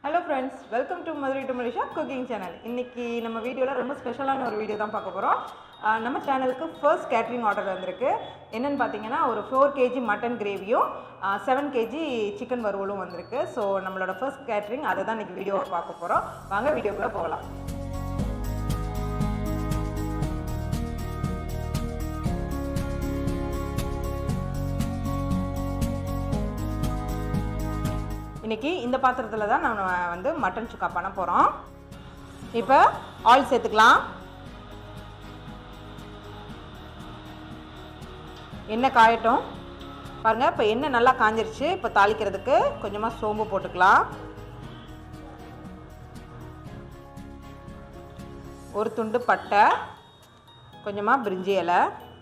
hello friends welcome to Madurai to Malaysia cooking channel இன்னைக்கு நம்ம வீடியோவில் ரொம்ப ஸ்பெஷலான ஒரு வீடியோ தான் பார்க்க போகிறோம் நம்ம சேனலுக்கு ஃபர்ஸ்ட் கேட்ரிங் ஆர்டர் வந்திருக்கு என்னென்னு பார்த்தீங்கன்னா ஒரு ஃபோர் கேஜி மட்டன் கிரேவியும் செவன் கேஜி சிக்கன் வறுவலும் வந்திருக்கு ஸோ நம்மளோட ஃபர்ஸ்ட் கேட்ரிங் அதை தான் இன்றைக்கி வீடியோ பார்க்க போகிறோம் வாங்க வீடியோக்குள்ளே போகலாம் இன்னைக்கு இந்த பாத்திரத்தில் தான் நம்ம வந்து மட்டன் சுக்கா பண்ண போகிறோம் இப்போ ஆயில் சேர்த்துக்கலாம் எண்ணெய் காயட்டும் பாருங்கள் இப்போ எண்ணெய் நல்லா காஞ்சிருச்சு இப்போ தாளிக்கிறதுக்கு கொஞ்சமாக சோம்பு போட்டுக்கலாம் ஒரு துண்டு பட்டை கொஞ்சமாக பிரிஞ்சி இலை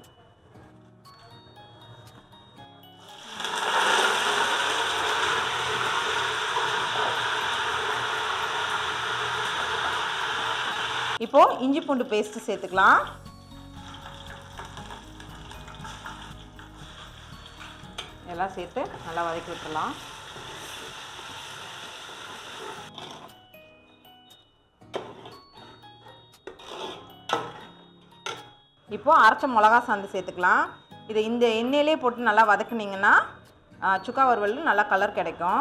இப்போ இஞ்சி பூண்டு பேஸ்ட் சேர்த்துக்கலாம் எல்லாம் சேர்த்து நல்லா வதக்கி விட்டுலாம் இப்போ அரைச்ச மிளகா சாந்து சேர்த்துக்கலாம் இதை இந்த எண்ணெயிலே போட்டு நல்லா வதக்குனீங்கன்னா ஆ, சுக்கா வறுவல் நல்லா கலர் கிடைக்கும்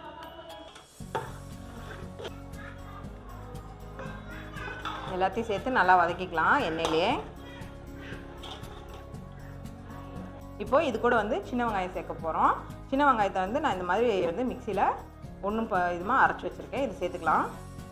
எல்லாத்தையும் சேர்த்து நல்லா வதக்கிக்கலாம் எண்ணெயிலே இப்போ இது கூட வந்து சின்ன வெங்காயம் சேர்க்க போகிறோம் சின்ன வெங்காயத்தை வந்து நான் இந்த மாதிரி வந்து மிக்சியில் ஒன்றும் ப இதுமாக அரைச்சி வச்சுருக்கேன் இது சேர்த்துக்கலாம்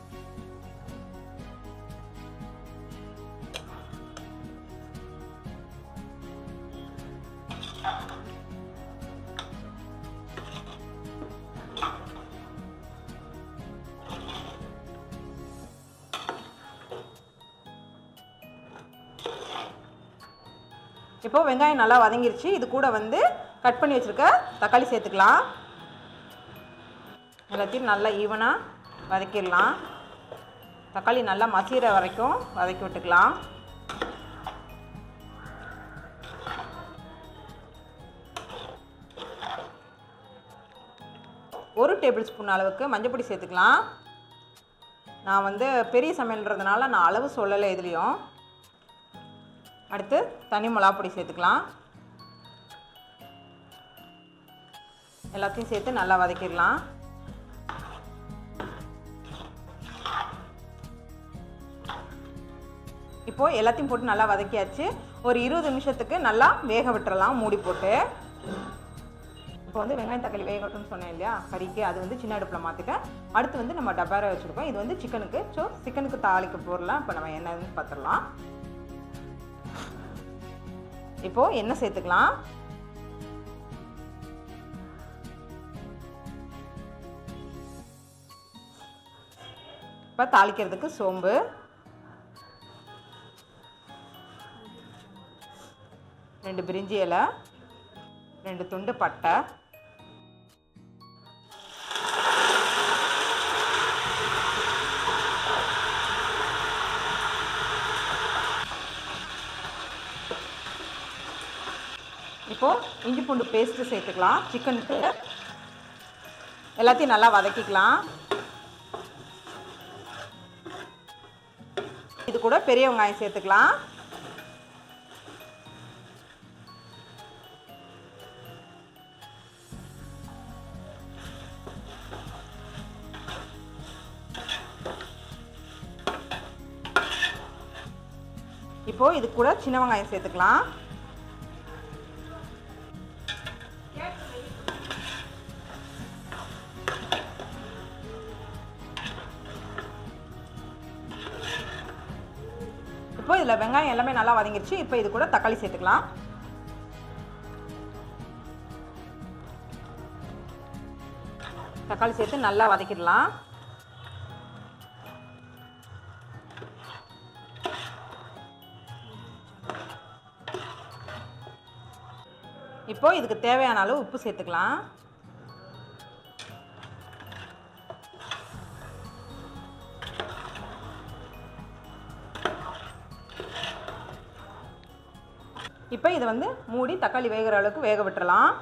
இப்போ வெங்காயம் நல்லா வதங்கிருச்சு இது கூட வந்து கட் பண்ணி வச்சுருக்க தக்காளி சேர்த்துக்கலாம் எல்லாத்தையும் நல்லா ஈவனாக வதக்கிடலாம் தக்காளி நல்லா மசிகிற வரைக்கும் வதக்கி விட்டுக்கலாம் ஒரு டேபிள் ஸ்பூன் அளவுக்கு மஞ்சப்பொடி சேர்த்துக்கலாம் நான் வந்து பெரிய சமையல்ன்றதுனால நான் அளவு சொல்லலை எதுலேயும் அடுத்து தனி மிளகா பொடி சேர்த்துக்கலாம் எல்லாத்தையும் சேர்த்து நல்லா வதக்கிடலாம் இப்போது எல்லாத்தையும் போட்டு நல்லா வதக்கியாச்சு ஒரு இருபது நிமிஷத்துக்கு நல்லா வேக விட்டுறலாம் மூடி போட்டு இப்போ வந்து வெங்காயம் தக்காளி வேகட்டும்னு சொன்னேன் இல்லையா கறிக்கு அது வந்து சின்ன அடுப்பில் மாற்றிட்டேன் அடுத்து வந்து நம்ம டப்பாரை வச்சுருக்கோம் இது வந்து சிக்கனுக்கு ஸோ சிக்கனுக்கு தாளிக்க போடலாம் இப்போ நம்ம என்னன்னு பார்த்துடலாம் இப்போ எண்ணெய் சேர்த்துக்கலாம் இப்போ தாளிக்கிறதுக்கு சோம்பு ரெண்டு பிரிஞ்சி இலை ரெண்டு துண்டு பட்டை இப்போது இஞ்சி பூண்டு பேஸ்ட்டு சேர்த்துக்கலாம் சிக்கனுக்கு எல்லாத்தையும் நல்லா வதக்கிக்கலாம் இது கூட பெரிய வெங்காயம் சேர்த்துக்கலாம் இப்போ இது கூட சின்ன வெங்காயம் சேர்த்துக்கலாம் இப்போ இதில் வெங்காயம் எல்லாமே நல்லா வதங்கிருச்சு இப்போ இது கூட தக்காளி சேர்த்துக்கலாம் தக்காளி சேர்த்து நல்லா வதக்கிடலாம் இப்போ இதுக்கு தேவையான அளவு உப்பு சேர்த்துக்கலாம் இப்போ இதை வந்து மூடி தக்காளி வேகிற அளவுக்கு வேக விட்டுறலாம்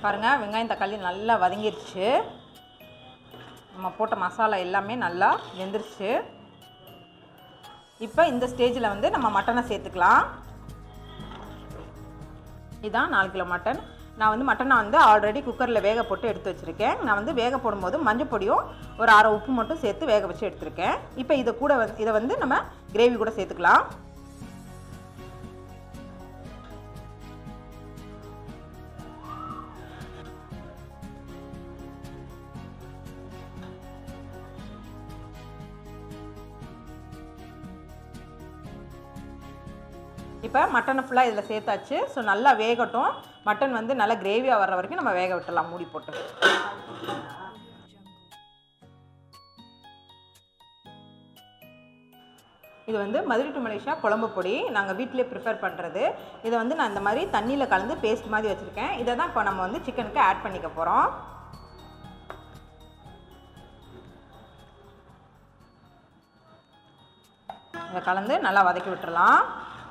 பாருங்கள் வெங்காயம் தக்காளி நல்லா வதங்கிருச்சு நம்ம போட்ட மசாலா எல்லாமே நல்லா வெந்துருச்சு இப்போ இந்த ஸ்டேஜில் வந்து நம்ம மட்டனை சேர்த்துக்கலாம் இதான் நாலு கிலோ மட்டன் நான் வந்து மட்டனை வந்து ஆல்ரெடி குக்கரில் வேக போட்டு எடுத்து வச்சுருக்கேன் நான் வந்து வேக போடும்போது மஞ்சள் பொடியும் ஒரு அரை உப்பு மட்டும் சேர்த்து வேக வச்சு எடுத்திருக்கேன் இப்போ இதை கூட வந்து இதை வந்து நம்ம கிரேவி கூட சேர்த்துக்கலாம் இப்போ மட்டனை ஃபுல்லாக இதில் சேர்த்தாச்சு ஸோ நல்லா வேகட்டும் மட்டன் வந்து நல்லா கிரேவியாக வர்ற வரைக்கும் நம்ம வேக விட்டுடலாம் மூடி போட்டு இது வந்து மதுரை டு மலேசியா குழம்பு பொடி நாங்கள் வீட்டிலே ப்ரிப்பேர் பண்ணுறது இதை வந்து நான் இந்த மாதிரி தண்ணியில் கலந்து பேஸ்ட் மாதிரி வச்சுருக்கேன் இதை தான் இப்போ நம்ம வந்து சிக்கனுக்கு ஆட் பண்ணிக்க போகிறோம் இதை கலந்து நல்லா வதக்கி விட்டுறலாம்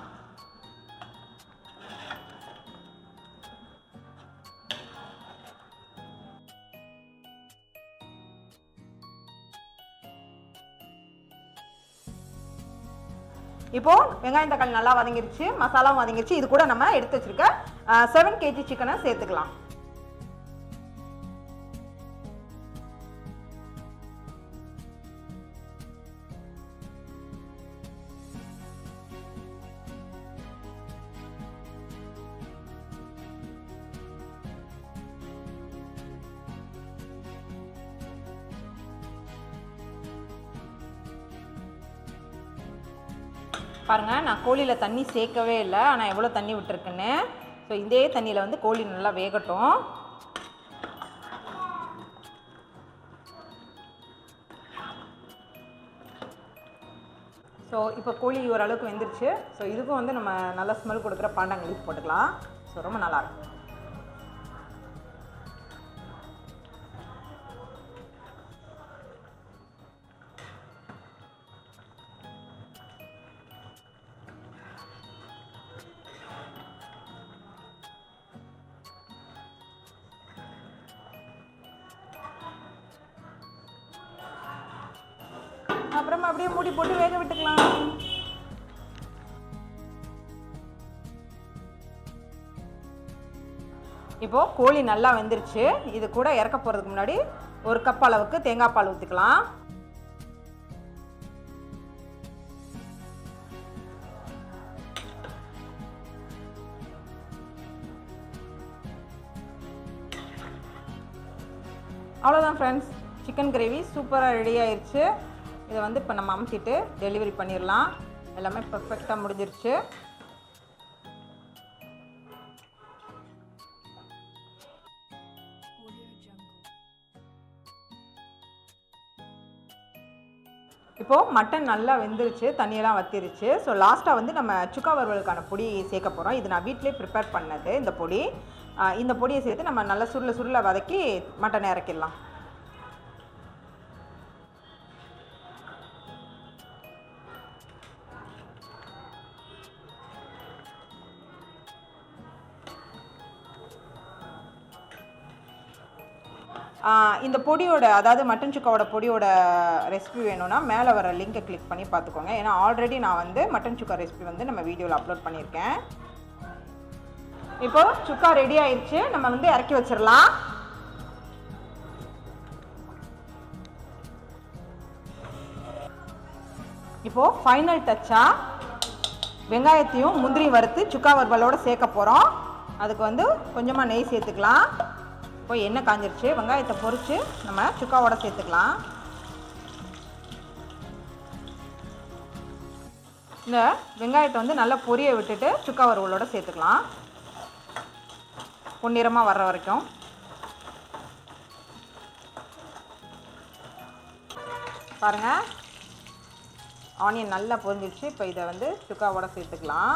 இப்போ வெங்காயம் தக்காளி நல்லா வதங்கிருச்சு மசாலாவும் வதங்கிருச்சு இது கூட நம்ம எடுத்து வச்சிருக்க செவன் கேஜி சிக்கனை சேர்த்துக்கலாம் பாருங்கள் நான் கோழியில் தண்ணி சேர்க்கவே இல்லை ஆனால் எவ்வளோ தண்ணி விட்டுருக்குன்னு ஸோ இதே தண்ணியில் வந்து கோழி நல்லா வேகட்டும் ஸோ இப்போ கோழி ஓரளவுக்கு வெந்துருச்சு ஸோ இதுக்கும் வந்து நம்ம நல்ல ஸ்மெல் கொடுக்குற பாண்டாங்க லீஃப் போட்டுக்கலாம் ஸோ ரொம்ப நல்லாயிருக்கும் அப்புறமா அப்படியே மூடி போட்டு வேக விட்டுக்கலாம் இப்போ கோழி நல்லா வெந்துருச்சு இது கூட இறக்க போகிறதுக்கு முன்னாடி ஒரு கப் அளவுக்கு தேங்காய் பால் ஊற்றிக்கலாம் அவ்வளோதான் ஃப்ரெண்ட்ஸ் சிக்கன் கிரேவி சூப்பராக ரெடி ஆயிடுச்சு இதை வந்து இப்போ நம்ம அமுத்திட்டு டெலிவரி பண்ணிடலாம் எல்லாமே பர்ஃபெக்டாக முடிஞ்சிருச்சு இப்போது மட்டன் நல்லா வெந்துருச்சு தண்ணியெல்லாம் வத்திருச்சு ஸோ லாஸ்ட்டாக வந்து நம்ம சுக்கா வறுவலுக்கான பொடி சேர்க்க போகிறோம் இது நான் வீட்டிலே ப்ரிப்பேர் பண்ணது இந்த பொடி ஆஹ் இந்த பொடியை சேர்த்து நம்ம நல்லா சுருள சுருள வதக்கி மட்டன் இறக்கிடலாம் ஆஹ் இந்த பொடியோட அதாவது மட்டன் சுக்காவோட பொடியோட ரெசிபி வேணும்னா மேலே வர லிங்கை கிளிக் பண்ணி பார்த்துக்கோங்க ஏன்னா ஆல்ரெடி நான் வந்து மட்டன் சுக்கா ரெசிபி வந்து நம்ம வீடியோவில் அப்லோட் பண்ணியிருக்கேன் இப்போ சுக்கா ரெடி ஆயிடுச்சு நம்ம வந்து இறக்கி வச்சிடலாம் இப்போ ஃபைனல் டச்சா வெங்காயத்தையும் முந்திரி வறுத்து சுக்கா வறுவலோட சேர்க்க போகிறோம் அதுக்கு வந்து கொஞ்சமாக நெய் சேர்த்துக்கலாம் இப்போ எண்ணெய் காஞ்சிருச்சு வெங்காயத்தை பொரித்து நம்ம சுக்காவோட சேர்த்துக்கலாம் இந்த வெங்காயத்தை வந்து நல்லா பொரிய விட்டுட்டு சுக்கா வறுவலோட சேர்த்துக்கலாம் பொன்னிறமாக வர்ற வரைக்கும் பாருங்கள் ஆனியன் நல்லா பொரிஞ்சிருச்சு இப்போ இதை வந்து சுக்காவோட சேர்த்துக்கலாம்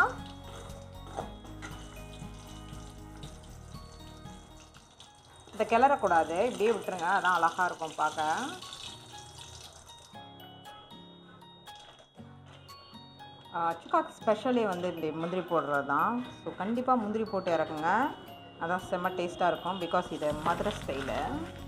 இதை கிளறக்கூடாது இப்படியே விட்டுருங்க அதான் அழகாக இருக்கும் பார்க்க சுக்காக்கு ஸ்பெஷலே வந்து இப்படி முந்திரி போடுறது தான் ஸோ கண்டிப்பாக முந்திரி போட்டு இறக்குங்க அதான் செம்ம டேஸ்ட்டாக இருக்கும் பிகாஸ் இது மதுரை ஸ்டைலு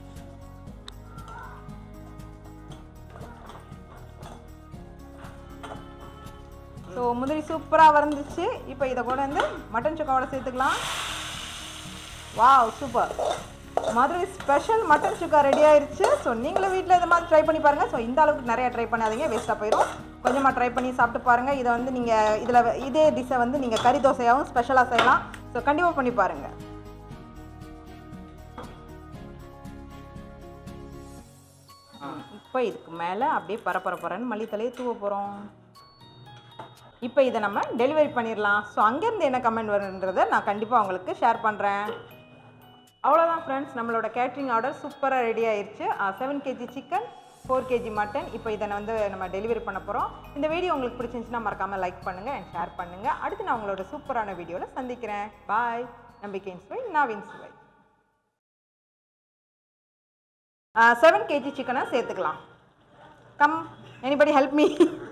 ஸோ முந்திரி சூப்பராக வறந்துச்சு இப்போ இதை கூட வந்து மட்டன் சுக்காவோட சேர்த்துக்கலாம் wow super Madurai special mutton chukka ready ஆயிருச்சு ஸோ நீங்களும் வீட்டில் இந்த மாதிரி ட்ரை பண்ணி பாருங்கள் ஸோ இந்த அளவுக்கு நிறைய ட்ரை பண்ணாதீங்க வேஸ்ட்டாக போயிடும் கொஞ்சமாக ட்ரை பண்ணி சாப்பிட்டு பாருங்கள் இதை வந்து நீங்கள் இதில் இதே டிஷ்ஷை வந்து நீங்கள் கறி தோசையாகவும் ஸ்பெஷலாக செய்யலாம் ஸோ கண்டிப்பாக பண்ணி பாருங்கள் இப்போ இதுக்கு மேலே அப்படியே பரபரப்பரன்னு மல்லித்தலையை தூவ போகிறோம் இப்போ இதை நம்ம டெலிவரி பண்ணிடலாம் ஸோ அங்கேருந்து என்ன கமெண்ட் வருன்றதை நான் கண்டிப்பாக உங்களுக்கு ஷேர் பண்ணுறேன் அவ்வளோதான் ஃப்ரெண்ட்ஸ் நம்மளோட கேட்ரிங் ஆர்டர் சூப்பராக ரெடி ஆயிருச்சு seven KG chicken four KG mutton இப்போ இதை வந்து நம்ம டெலிவரி பண்ண போகிறோம் இந்த வீடியோ உங்களுக்கு பிடிச்சிருந்துச்சுன்னா மறக்காமல் லைக் பண்ணுங்கள் அண்ட் ஷேர் பண்ணுங்கள் அடுத்து நான் உங்களோட சூப்பரான வீடியோவில் சந்திக்கிறேன் பாய் நம்பிக்கையின் சுவை நாவின் சுவை செவன் கேஜி சிக்கனை சேர்த்துக்கலாம் கம் எனிபடி ஹெல்ப் மீ